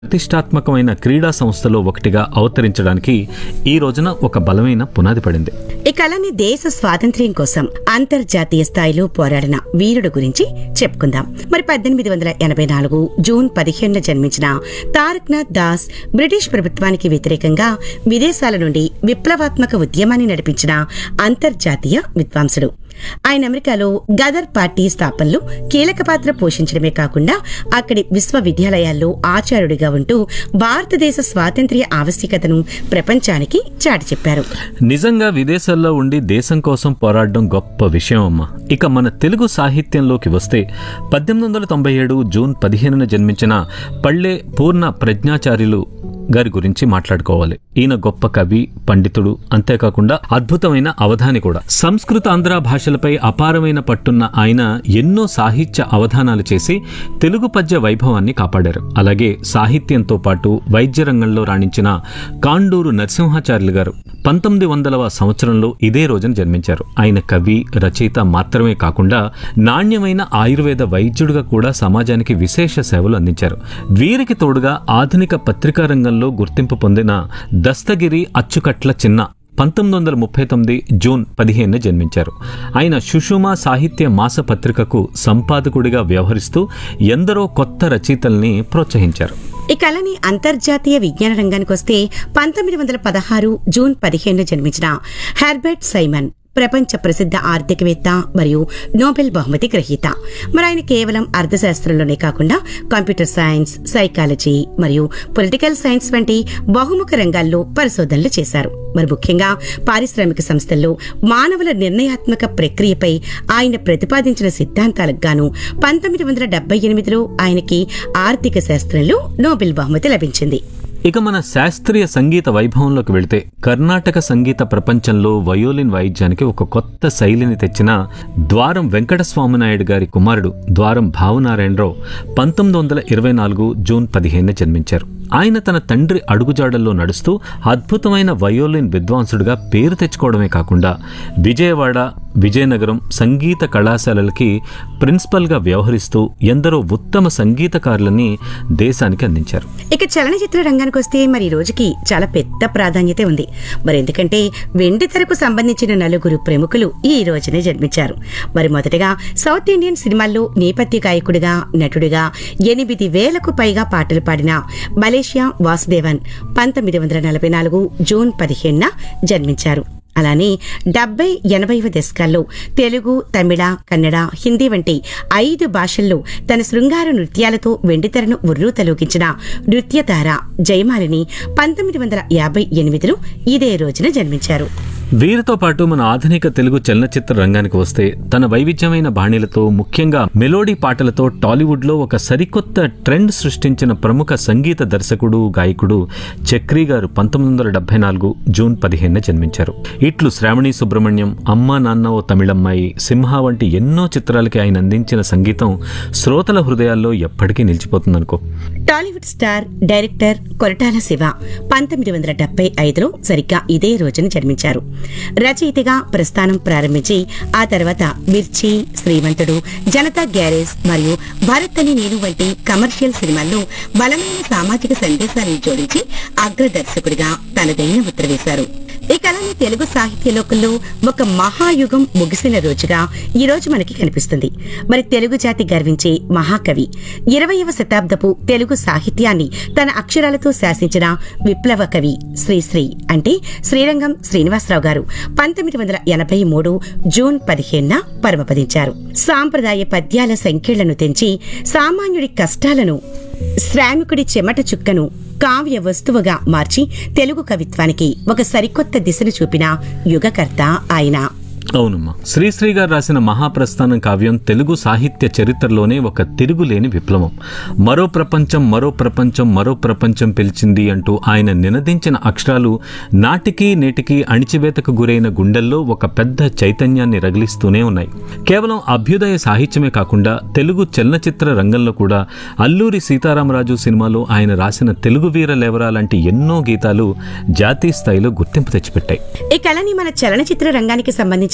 ప్రతిష్టాత్మకమైన క్రీడా సంస్థలో ఒకటిగా అవతరించడానికి ఈ రోజున ఒక బలమైన పునాది పడింది ఈ కళని దేశ స్వాతంత్ర్యం కోసం అంతర్జాతీయ స్థాయిలో పోరాడిన వీరుడు గురించి చెప్పుకుందాం మరి పద్దెనిమిది వందల ఎనభై నాలుగు జూన్ పదిహేనున జన్మించిన తారక్నాథ్ దాస్ బ్రిటిష్ ప్రభుత్వానికి వ్యతిరేకంగా విదేశాల నుండి విప్లవాత్మక ఉద్యమాన్ని నడిపించిన అంతర్జాతీయ విద్వాంసుడు ఆయన అమెరికాలో గదర్ పార్టీ స్థాపనలో కీలక పాత్ర పోషించడమే కాకుండా అక్కడి విశ్వవిద్యాలయాల్లో ఆచార్యుడిగా ఉంటూ భారతదేశ స్వాతంత్ర్య ఆవశ్యకతను ప్రపంచానికి చాటి చెప్పారు నిజంగా విదేశాల్లో ఉండి దేశం కోసం పోరాడడం గొప్ప విషయం అమ్మా ఇక మన తెలుగు సాహిత్యంలోకి వస్తే పద్దెనిమిది వందల తొంభై ఏడు జూన్ పదిహేనున జన్మించిన పళ్ళే పూర్ణ ప్రజ్ఞాచార్యులు గారి గురించి మాట్లాడుకోవాలి ఈయన గొప్ప కవి పండితుడు అంతేకాకుండా అద్భుతమైన అవధాని కూడా సంస్కృత ఆంధ్ర భాషలపై అపారమైన పట్టున్న ఆయన ఎన్నో సాహిత్య అవధానాలు చేసి తెలుగు పద్య వైభవాన్ని కాపాడారు అలాగే సాహిత్యంతో పాటు వైద్య రంగంలో రాణించిన కాండూరు నరసింహాచార్యులు గారు పంతొమ్మిది వందలవ సంవత్సరంలో ఇదే రోజున జన్మించారు ఆయన కవి రచయిత మాత్రమే కాకుండా నాణ్యమైన ఆయుర్వేద వైద్యుడిగా కూడా సమాజానికి విశేష సేవలు అందించారు వీరికి తోడుగా ఆధునిక పత్రికా రంగంలో గుర్తింపు పొందిన దస్తగిరి అచ్చుకట్ల చిన్న పంతొమ్మిది వందల ముప్పై తొమ్మిది జూన్ పదిహేనున జన్మించారు ఆయన సుషుమ సాహిత్య మాసపత్రికకు సంపాదకుడిగా వ్యవహరిస్తూ ఎందరో కొత్త రచయితల్ని ప్రోత్సహించారు ఈ కళని అంతర్జాతీయ విజ్ఞాన రంగానికి వస్తే పంతొమ్మిది వందల పదహారు జూన్ పదిహేను జన్మించిన హెర్బర్ట్ సైమన్ ప్రపంచ ప్రసిద్ధ ఆర్థికవేత్త మరియు నోబెల్ బహుమతి గ్రహీత మరి ఆయన కేవలం అర్థశాస్త్రంలోనే కాకుండా కంప్యూటర్ సైన్స్ సైకాలజీ మరియు పొలిటికల్ సైన్స్ వంటి బహుముఖ రంగాల్లో పరిశోధనలు చేశారు మరి ముఖ్యంగా పారిశ్రామిక సంస్థల్లో మానవుల నిర్ణయాత్మక ప్రక్రియపై ఆయన ప్రతిపాదించిన సిద్ధాంతాలకు గాను పంతొమ్మిది వందల డెబ్బై ఎనిమిదిలో ఆయనకి ఆర్థిక శాస్త్రంలో నోబెల్ బహుమతి లభించింది ఇక మన శాస్త్రీయ సంగీత వైభవంలోకి వెళితే కర్ణాటక సంగీత ప్రపంచంలో వయోలిన్ వాయిద్యానికి ఒక కొత్త శైలిని తెచ్చిన ద్వారం వెంకటస్వామి నాయుడు గారి కుమారుడు ద్వారం భావనారాయణరావు పంతొమ్మిది వందల ఇరవై నాలుగు జూన్ పదిహేను జన్మించారు ఆయన తన తండ్రి అడుగుజాడల్లో నడుస్తూ అద్భుతమైన వయోలిన్ విద్వాంసుడిగా పేరు తెచ్చుకోవడమే కాకుండా విజయవాడ విజయనగరం సంగీత కళాశాలలకి ప్రిన్సిపల్గా వ్యవహరిస్తూ ఎందరో ఉత్తమ సంగీతకారులని దేశానికి అందించారు ఇక చలనచిత్ర రంగానికి వస్తే మరి ఈ రోజుకి చాలా పెద్ద ప్రాధాన్యత ఉంది మరి ఎందుకంటే వెండి తెరకు సంబంధించిన నలుగురు ప్రముఖులు ఈ రోజునే జన్మించారు మరి మొదటగా సౌత్ ఇండియన్ సినిమాల్లో నేపథ్య గాయకుడిగా నటుడిగా ఎనిమిది వేలకు పైగా పాటలు పాడిన మలేషియా వాసుదేవన్ పంతొమ్మిది వందల నలభై నాలుగు జూన్ పదిహేనున జన్మించారు అలానే డెబ్బై ఎనభైవ దశకాల్లో తెలుగు తమిళ కన్నడ హిందీ వంటి ఐదు భాషల్లో తన శృంగార నృత్యాలతో వెండితెరను ఉర్రూతలూగించిన నృత్యతార జయమాలిని పంతొమ్మిది వందల యాభై ఎనిమిదిలో ఇదే రోజున జన్మించారు వీరితో పాటు మన ఆధునిక తెలుగు చలనచిత్ర రంగానికి వస్తే తన వైవిధ్యమైన బాణీలతో ముఖ్యంగా మెలోడీ పాటలతో టాలీవుడ్ లో ఒక సరికొత్త ట్రెండ్ సృష్టించిన ప్రముఖ సంగీత దర్శకుడు గాయకుడు చక్రి గారు పంతొమ్మిది వందల డెబ్బై నాలుగు జూన్ పదిహేనున జన్మించారు ఇట్లు శ్రావణి సుబ్రహ్మణ్యం అమ్మా నాన్న ఓ తమిళమ్మాయి సింహ వంటి ఎన్నో చిత్రాలకి ఆయన అందించిన సంగీతం శ్రోతల హృదయాల్లో ఎప్పటికీ నిలిచిపోతుందనుకో Tollywood star director Koratala Siva పంతొమ్మిది వందల డెబ్బై ఐదులో సరిగ్గా ఇదే రోజున జన్మించారు రచయితగా ప్రస్థానం ప్రారంభించి ఆ తర్వాత మిర్చి శ్రీమంతుడు జనతా గ్యారేజ్ మరియు భరత్ అని నేను వంటి కమర్షియల్ సినిమాల్లో బలమైన సామాజిక సందేశాలను జోడించి అగ్రదర్శకుడిగా తనదైన ముద్ర వేశారు ఈ కళని తెలుగు సాహిత్య లోకంలో ఒక మహాయుగం ముగిసిన రోజుగా ఈ రోజు మనకి కనిపిస్తుంది మరి తెలుగు జాతి గర్వించే మహాకవి ఇరవయవ శతాబ్దపు తెలుగు సాహిత్యాన్ని తన అక్షరాలతో శాసించిన విప్లవ కవి శ్రీశ్రీ అంటే శ్రీరంగం శ్రీనివాసరావు గారు పంతొమ్మిది వందల ఎనభై మూడు జూన్ పదిహేనున పరమపదించారు సాంప్రదాయ పద్యాల సంఖ్యలను తెంచి సామాన్యుడి కష్టాలను శ్రామికుడి చెమట చుక్కను కావ్య వస్తువుగా మార్చి తెలుగు కవిత్వానికి ఒక సరికొత్త దిశను చూపిన యుగకర్త ఆయన అవునమ్మా శ్రీశ్రీ గారు రాసిన మహాప్రస్థానం కావ్యం తెలుగు సాహిత్య చరిత్రలోనే ఒక తిరుగులేని విప్లవం మరో ప్రపంచం మరో ప్రపంచం మరో ప్రపంచం పిలిచింది అంటూ ఆయన నినదించిన అక్షరాలు నాటికి నేటికి అణిచివేతకు గురైన గుండెల్లో ఒక పెద్ద చైతన్యాన్ని రగిలిస్తూనే ఉన్నాయి కేవలం అభ్యుదయ సాహిత్యమే కాకుండా తెలుగు చలనచిత్ర రంగంలో కూడా అల్లూరి సీతారామరాజు సినిమాలో ఆయన రాసిన తెలుగు వీర లేవరా లాంటి ఎన్నో గీతాలు జాతీయ స్థాయిలో గుర్తింపు తెచ్చిపెట్టాయి ఈ కళని మన చలనచిత్ర రంగానికి సంబంధించిన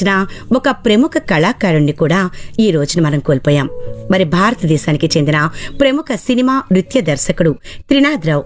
అందించిన ఒక ప్రముఖ కళాకారుణ్ణి కూడా ఈ రోజున మనం కోల్పోయాం మరి భారతదేశానికి చెందిన ప్రముఖ సినిమా నృత్య దర్శకుడు త్రినాథ్ రావు